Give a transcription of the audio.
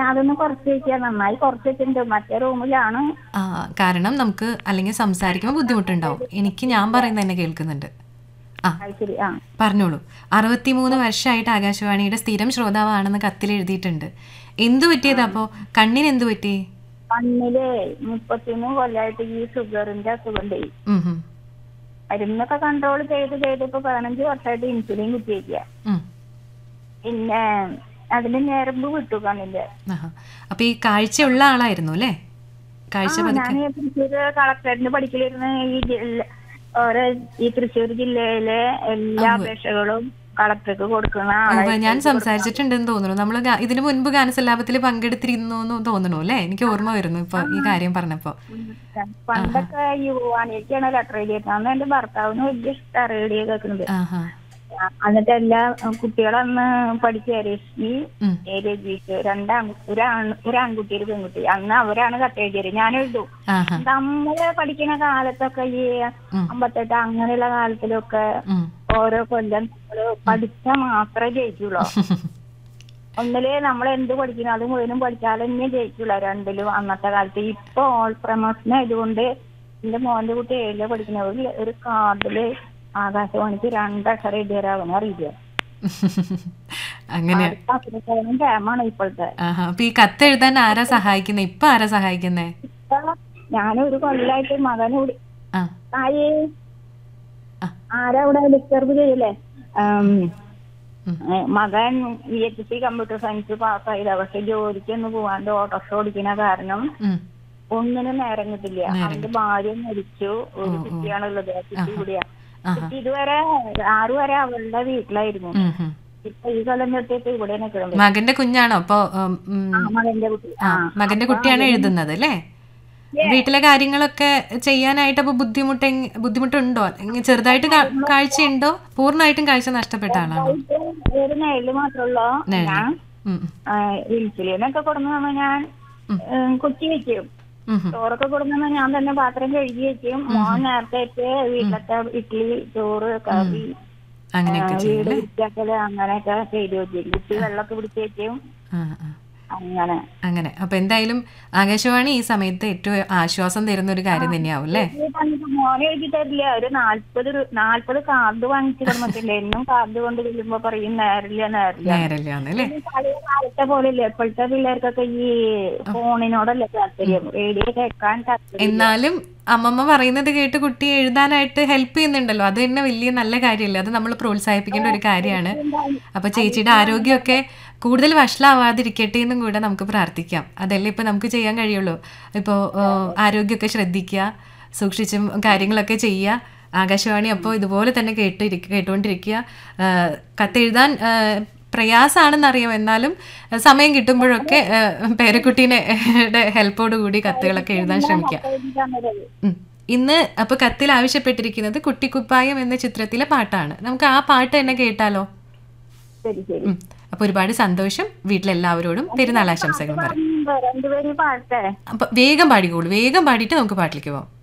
അതൊന്ന് കുറച്ച് വെക്കുക നന്നായി കുറച്ച് വെച്ചിട്ടുണ്ട് മറ്റേ റൂമിലാണ് ആ കാരണം നമുക്ക് അല്ലെങ്കിൽ സംസാരിക്കുമ്പോൾ ബുദ്ധിമുട്ടുണ്ടാവും എനിക്ക് ഞാൻ പറയുന്നത് തന്നെ കേൾക്കുന്നുണ്ട് ആ അത് ശരി ആ പറഞ്ഞോളൂ അറുപത്തിമൂന്ന് വർഷമായിട്ട് ആകാശവാണിയുടെ സ്ഥിരം ശ്രോതാവാണെന്ന് കത്തിൽ എഴുതിയിട്ടുണ്ട് എന്തു പറ്റിയതാ അപ്പോ കണ്ണിന് എന്തു പറ്റി കണ്ണില് മുപ്പത്തിമൂന്ന് കൊല്ലമായിട്ട് ഈ ഷുഗറിന്റെ അസുഖമുണ്ട് ഉം, ഉം, മരുന്നൊക്കെ കൺട്രോൾ ചെയ്ത് ചെയ്ത് ഇപ്പൊ പതിനഞ്ച് വർഷമായിട്ട് ഇൻസുലിൻ കുത്തിവെക്കുക ഉം. പിന്നെ അതിന്റെ ഞരമ്പ് വിട്ടു കണ്ണിന്റെ ആഹാ. അപ്പൊ ഈ കാഴ്ചയുള്ള ആളായിരുന്നു അല്ലേ കാഴ്ച പതുക്കെ ഞാൻ തൃശ്ശൂർ കളക്ടറേറ്റിന് പഠിക്കലിരുന്ന് ഈ ജില്ല ഓരോ ഈ തൃശ്ശൂർ ജില്ലയിലെ എല്ലാ അപേക്ഷകളും കളക്ടർക്ക് കൊടുക്കുന്ന ഉവ്വ്, ആളെ ഞാൻ സംസാരിച്ചിട്ടുണ്ടെന്ന് തോന്നുന്നു നമ്മൾ ഇതിനു മുൻപ് ഗാനസല്ലാപത്തിൽ പങ്കെടുത്തിരുന്നു എന്ന് തോന്നുന്നു അല്ലേ എനിക്ക് ഓർമ്മ വരുന്നു ഇപ്പൊ ഈ കാര്യം പറഞ്ഞപ്പോ പണ്ടൊക്കെ യുവാനിക്കാണ് ലെറ്റർ എഴുതിയിരുന്നത് അന്ന് എന്റെ ഭർത്താവിന് വലിയ ഇഷ്ടമാണ് റേഡിയോ കേൾക്കുന്നത് ആഹാ എന്നിട്ട് എല്ലാ കുട്ടികളന്ന് പഠിച്ച രശ്മി ഉം. രജീഷ് രണ്ടാൺ ഒരാൺ ഒരു ആൺകുട്ടി ഒരു പെൺകുട്ടി അന്ന് അവരാണ് കത്തെഴുതിയത് ഞാൻ എഴുതും ആഹാ നമ്മള് പഠിക്കുന്ന കാലത്തൊക്കെ ഈ ഉം. അമ്പത്തെട്ട് അങ്ങനെയുള്ള കാലത്തിലൊക്കെ ഉം. ഓരോ കൊല്ലം നമ്മള് പഠിച്ചാൽ മാത്രമേ ജയിക്കുള്ളൂ ഒന്നില് നമ്മൾ എന്ത് പഠിക്കണം അത് മുഴുവനും പഠിച്ചാൽ തന്നെ ജയിക്കുള്ളൂ രണ്ടിലും അന്നത്തെ കാലത്ത് ഇപ്പൊ ഓൾ പ്രമോഷൻ ആയതുകൊണ്ട് എന്റെ മോന്റെ കുട്ടി ഏഴില് പഠിക്കുന്ന ഒരു ഒരു കാർഡില് ആകാശവാണിക്ക് രണ്ടക്ഷരം എഴുതിയരാവനെ അറിയില്ല അങ്ങനെ അത്രത്തോളം ടൈമാണ് ഇപ്പോഴത്തെ ആഹാ അപ്പൊ ഈ കത്ത് എഴുതാൻ ആരാ സഹായിക്കുന്നേ ഇപ്പൊ ആരാ സഹായിക്കുന്നേ ഇപ്പൊ ഞാനൊരു കൊല്ലായിട്ട് മകനെ വിളി ആ തായേ ആ. ആരാ ഇവിടെ ഡിസ്റ്റർബ് ചെയ്യല്ലേ ഉം. ഉം. ഏ, മകൻ V H C computer science പാസ്സായില്ല പക്ഷെ ജോലിക്കൊന്നും പോവാണ്ട് ഓട്ടോറിക്ഷ ഓടിക്കുന്ന കാരണം ഉം. ഒന്നിനും നേരം കിട്ടില്ല അവന്റെ ഭാര്യ മരിച്ചു ഒരു കുട്ടിയാണുള്ളത് ആ കുട്ടി കൂടിയാ ആഹാ കുട്ടി ഇതുവരെ ആറു വരെ അവളുടെ വീട്ടിലായിരുന്നു ഉം, ഉം. ഇപ്പൊ ഈ കൊല്ലം തൊട്ടിട്ട് ഇവിടെ നിൽക്കുന്നത് മകന്റെ കുഞ്ഞാണോ അപ്പൊ ഉം, ഉം, ആ മകന്റെ കുട്ടി ആ ആ മകന്റെ കുട്ടിയാണ് എഴുതുന്നത് അല്ലേ വീട്ടിലെ കാര്യങ്ങളൊക്കെ ചെയ്യാനായിട്ട് അപ്പൊ ബുദ്ധിമുട്ട് എങ്- ബുദ്ധിമുട്ടുണ്ടോ അല്ലെങ്കിൽ ചെറുതായിട്ട് കാ- കാഴ്ചയുണ്ടോ പൂർണ്ണമായിട്ടും കാഴ്ച നഷ്ടപ്പെട്ട ആളാണോ ഇപ്പൊ ഒരു നെല്ല് മാത്രമുള്ളൂ നെഴല്. ഞാൻ ഉം, ഉം, ഇൻസുലിനൊക്കെ കൊടുക്കുന്ന ഞാൻ ഉം. ഉം, കുത്തി വെക്കും ഉം, ഉം. ചോറൊക്കെ കൊടുക്കുന്ന ഞാൻ തന്നെ പാത്രം കഴുകി വെക്കും മോൻ നേരത്തെ വീട്ടിലത്തെ ഇഡ്ഡലി ചോറ് കറി അങ്ങനെയൊക്കെ ആ, ചെയ്യും വീട് വൃത്തിയാക്കല് അങ്ങനെയൊക്കെ ചെയ്തു വെക്കും കുട്ടി വെള്ളമൊക്കെ പിടിച്ച് വെക്കും ആ, ആ. അങ്ങനെ അങ്ങനെ അപ്പൊ എന്തായാലും ആകാശവാണി ഈ സമയത്ത് ഏറ്റവും ആശ്വാസം തരുന്ന ഒരു കാര്യം തന്നെയാവും അല്ലേ ഈ പറഞ്ഞിട്ട് മോനെ എഴുതി തരില്ല ഒരു നാല്പത് രൂ- നാല്പത് കാർഡ് വാങ്ങിച്ചു തന്നിട്ടില്ല എന്നും കാർഡ് കൊണ്ട് ചെല്ലുമ്പോ പറയും നേരില്ല നേരില്ല നേരല്ലാന്ന് അല്ലേ ഈ പഴയ കാലത്തെ പോലെയല്ലേ ഇപ്പോഴത്തെ പിള്ളേർക്കൊക്കെ ഈ ഫോണിനോടല്ലേ താല്പര്യം റേഡിയോ കേൾക്കാൻ താല്പര്യം എന്നാലും അമ്മമ്മ പറയുന്നത് കേട്ട് കുട്ടിയെ എഴുതാനായിട്ട് ഹെൽപ്പ് ചെയ്യുന്നുണ്ടല്ലോ അത് തന്നെ വലിയ നല്ല കാര്യമല്ലേ അത് നമ്മൾ പ്രോത്സാഹിപ്പിക്കേണ്ട ഒരു കാര്യമാണ് അപ്പൊ ചേച്ചിയുടെ ആരോഗ്യമൊക്കെ കൂടുതൽ വഷളാവാതിരിക്കട്ടെ എന്നും കൂടെ നമുക്ക് പ്രാർത്ഥിക്കാം അതല്ലേ ഇപ്പൊ നമുക്ക് ചെയ്യാൻ കഴിയുള്ളൂ ഇപ്പോൾ ആരോഗ്യമൊക്കെ ശ്രദ്ധിക്കുക സൂക്ഷിച്ചും കാര്യങ്ങളൊക്കെ ചെയ്യുക ആകാശവാണി അപ്പോൾ ഇതുപോലെ തന്നെ കേട്ടിരിക്ക കേട്ടുകൊണ്ടിരിക്കുക ആ, കത്തെഴുതാൻ ആ, പ്രയാസാണെന്നറിയാം എന്നാലും ആ, സമയം കിട്ടുമ്പോഴൊക്കെ ആ, പേരക്കുട്ടീനെ ഹെൽപ്പോട് കൂടി കത്തുകളൊക്കെ എഴുതാൻ ശ്രമിക്കുക തന്നത്. ഉം. ഇന്ന് അപ്പൊ കത്തിൽ ആവശ്യപ്പെട്ടിരിക്കുന്നത് കുട്ടിക്കുപ്പായം എന്ന ചിത്രത്തിലെ പാട്ടാണ് നമുക്ക് ആ പാട്ട് തന്നെ കേട്ടാലോ ശരി ശരി ഉം. അപ്പൊ ഒരുപാട് സന്തോഷം വീട്ടിലെല്ലാവരോടും പെരുന്നാൾ ആശംസകൾ പറയാം രണ്ടുപേരും പാടട്ടെ അപ്പൊ വേഗം പാടിക്കോളൂ വേഗം പാടിയിട്ട് നമുക്ക് പാട്ടിലേക്ക് പോവാം